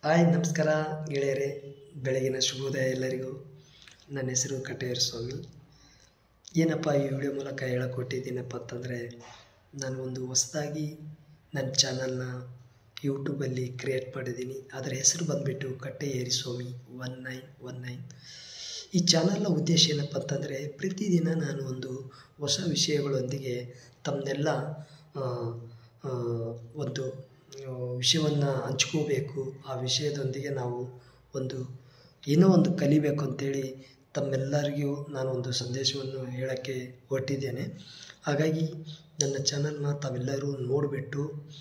hi ನಮಸ್ಕಾರ ಗೆಳೆಯರೇ ಬೆಳಗಿನ ಶುಭೋದಯ ಎಲ್ಲರಿಗೂ ನನ್ನ ಹೆಸರು ಕಟೇರ್ ಸ್ವಾಮಿ ಏನಪ್ಪ ಈ ವಿಡಿಯೋ ಮೂಲಕ ಹೇಳಕೊಟ್ಟಿದ್ದೀನಪ್ಪ ಅಂತಂದರೆ ನಾನು ಒಂದು ಹೊಸದಾಗಿ ನನ್ನ ಚಾನಲ್ನ ಯೂಟ್ಯೂಬಲ್ಲಿ ಕ್ರಿಯೇಟ್ ಮಾಡಿದ್ದೀನಿ ಅದರ ಹೆಸರು ಬಂದುಬಿಟ್ಟು ಕಟ್ಟೆಯೇರಿ ಸ್ವಾಮಿ ಒನ್ ನೈನ್ ಒನ್ ನೈನ್ ಈ ಚಾನಲ್ನ ಉದ್ದೇಶ ಏನಪ್ಪ ಅಂತಂದರೆ ಪ್ರತಿದಿನ ನಾನು ಒಂದು ಹೊಸ ವಿಷಯಗಳೊಂದಿಗೆ ತಮ್ಮನ್ನೆಲ್ಲ ಆ, ಆ, ಒಂದು ವಿಷಯವನ್ನು ಹಂಚ್ಕೋಬೇಕು ಆ ವಿಷಯದೊಂದಿಗೆ ನಾವು ಒಂದು ಏನೋ ಒಂದು ಕಲಿಬೇಕು ಅಂತೇಳಿ ತಮ್ಮೆಲ್ಲರಿಗೂ ನಾನು ಒಂದು ಸಂದೇಶವನ್ನು ಹೇಳೋಕ್ಕೆ ಹೊರಟಿದ್ದೇನೆ ಹಾಗಾಗಿ ನನ್ನ ಚಾನಲ್ನ ತಾವೆಲ್ಲರೂ ನೋಡಿಬಿಟ್ಟು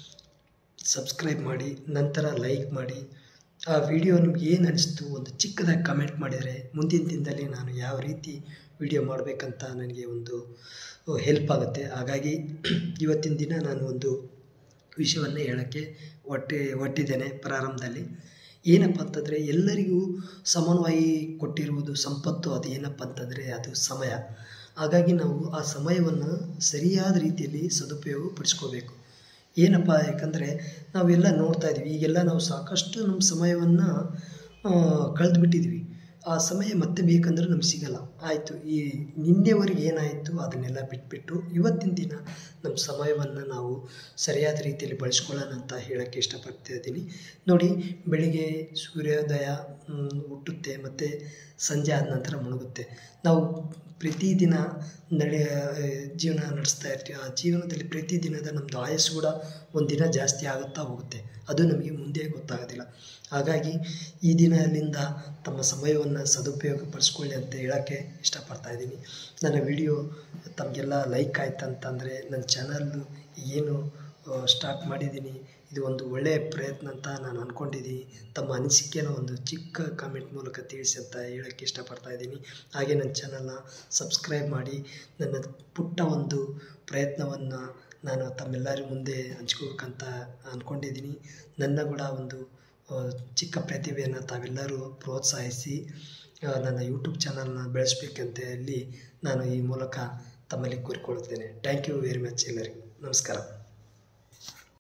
ಸಬ್ಸ್ಕ್ರೈಬ್ ಮಾಡಿ ನಂತರ ಲೈಕ್ ಮಾಡಿ ಆ ವಿಡಿಯೋ ನಿಮ್ಗೆ ಏನು ಅನಿಸ್ತು ಒಂದು ಚಿಕ್ಕದಾಗಿ ಕಮೆಂಟ್ ಮಾಡಿದರೆ ಮುಂದಿನ ದಿನದಲ್ಲಿ ನಾನು ಯಾವ ರೀತಿ ವಿಡಿಯೋ ಮಾಡಬೇಕಂತ ನನಗೆ ಒಂದು ಹೆಲ್ಪ್ ಆಗುತ್ತೆ ಹಾಗಾಗಿ ಇವತ್ತಿನ ದಿನ ನಾನು ಒಂದು ವಿಷಯವನ್ನು ಹೇಳೋಕ್ಕೆ ಒಟ್ಟಿ ಒಟ್ಟಿದ್ದೇನೆ ಪ್ರಾರಂಭದಲ್ಲಿ ಏನಪ್ಪ ಅಂತಂದರೆ ಎಲ್ಲರಿಗೂ ಸಮಾನವಾಗಿ ಕೊಟ್ಟಿರುವುದು ಸಂಪತ್ತು ಅದು ಏನಪ್ಪ ಅಂತಂದರೆ ಅದು ಸಮಯ ಹಾಗಾಗಿ ನಾವು ಆ ಸಮಯವನ್ನು ಸರಿಯಾದ ರೀತಿಯಲ್ಲಿ ಸದುಪಯೋಗ ಪಡಿಸ್ಕೋಬೇಕು ಏನಪ್ಪ ಯಾಕಂದರೆ ನಾವೆಲ್ಲ ನೋಡ್ತಾ ಇದ್ವಿ ಈಗೆಲ್ಲ ನಾವು ಸಾಕಷ್ಟು ನಮ್ಮ ಸಮಯವನ್ನು ಕಳೆದುಬಿಟ್ಟಿದ್ವಿ ಆ ಸಮಯ ಮತ್ತೆ ಬೇಕಂದ್ರೆ ನಮ್ಗೆ ಸಿಗಲ್ಲ ಆಯಿತು ಈ ನಿನ್ನೆವರೆಗೆ ಏನಾಯಿತು ಅದನ್ನೆಲ್ಲ ಬಿಟ್ಬಿಟ್ಟು ಇವತ್ತಿನ ದಿನ ನಮ್ಮ ಸಮಯವನ್ನು ನಾವು ಸರಿಯಾದ ರೀತಿಯಲ್ಲಿ ಬಳಸ್ಕೊಳ್ಳೋಣ ಅಂತ ಹೇಳೋಕ್ಕೆ ಇಷ್ಟಪಡ್ತಾ ಇದ್ದೀನಿ ನೋಡಿ ಬೆಳಿಗ್ಗೆ ಸೂರ್ಯೋದಯ ಮ್, ಹುಟ್ಟುತ್ತೆ ಮತ್ತು ಸಂಜೆ ಆದ ನಂತರ ಮುಳುಗುತ್ತೆ ನಾವು ಪ್ರತಿದಿನ ನಡೆ ಜೀವನ ನಡೆಸ್ತಾ ಇರ್ತೀವಿ ಆ ಜೀವನದಲ್ಲಿ ಪ್ರತಿದಿನದ ನಮ್ಮದು ಆಯಸ್ಸು ಕೂಡ ಒಂದಿನ ಜಾಸ್ತಿ ಆಗುತ್ತಾ ಹೋಗುತ್ತೆ ಅದು ನಮಗೆ ಮುಂದೆ ಗೊತ್ತಾಗೋದಿಲ್ಲ ಹಾಗಾಗಿ ಈ ದಿನದಿಂದ ತಮ್ಮ ಸಮಯವನ್ನು ಸದುಪಯೋಗ ಪಡಿಸ್ಕೊಳ್ಳಿ ಅಂತ ಹೇಳೋಕ್ಕೆ ಇಷ್ಟಪಡ್ತಾ ಇದ್ದೀನಿ ನನ್ನ ವಿಡಿಯೋ ತಮಗೆಲ್ಲ ಲೈಕ್ ಆಯ್ತು ಅಂತಂದರೆ ನನ್ನ ಚಾನಲ್ಲು ಏನು ಸ್ಟಾರ್ಟ್ ಮಾಡಿದ್ದೀನಿ ಇದು ಒಂದು ಒಳ್ಳೆಯ ಪ್ರಯತ್ನ ಅಂತ ನಾನು ಅಂದ್ಕೊಂಡಿದ್ದೀನಿ ತಮ್ಮ ಅನಿಸಿಕೆನ ಒಂದು ಚಿಕ್ಕ ಕಾಮೆಂಟ್ ಮೂಲಕ ತಿಳಿಸಿ ಅಂತ ಹೇಳೋಕ್ಕೆ ಇಷ್ಟಪಡ್ತಾ ಇದ್ದೀನಿ ಹಾಗೆ ನನ್ನ ಚಾನಲ್ನ ಸಬ್ಸ್ಕ್ರೈಬ್ ಮಾಡಿ ನನ್ನ ಪುಟ್ಟ ಒಂದು ಪ್ರಯತ್ನವನ್ನು ನಾನು ತಮ್ಮೆಲ್ಲರ ಮುಂದೆ ಹಂಚ್ಕೋಬೇಕಂತ ಅಂದ್ಕೊಂಡಿದ್ದೀನಿ ನನ್ನ ಕೂಡ ಒಂದು ಆ, ಚಿಕ್ಕ ಪ್ರತಿಭೆಯನ್ನು ತಾವೆಲ್ಲರೂ ಪ್ರೋತ್ಸಾಹಿಸಿ ಆ, ನನ್ನ ಯೂಟ್ಯೂಬ್ ಚಾನಲ್ನ ಬೆಳೆಸಬೇಕಂತ ಹೇಳಿ ನಾನು ಈ ಮೂಲಕ ತಮ್ಮಲ್ಲಿ ಕೋರಿಕೊಳ್ಳುತ್ತೇನೆ ಥ್ಯಾಂಕ್ ಯು ವೆರಿ ಮಚ್ ಎಲ್ಲರಿಗೂ ನಮಸ್ಕಾರ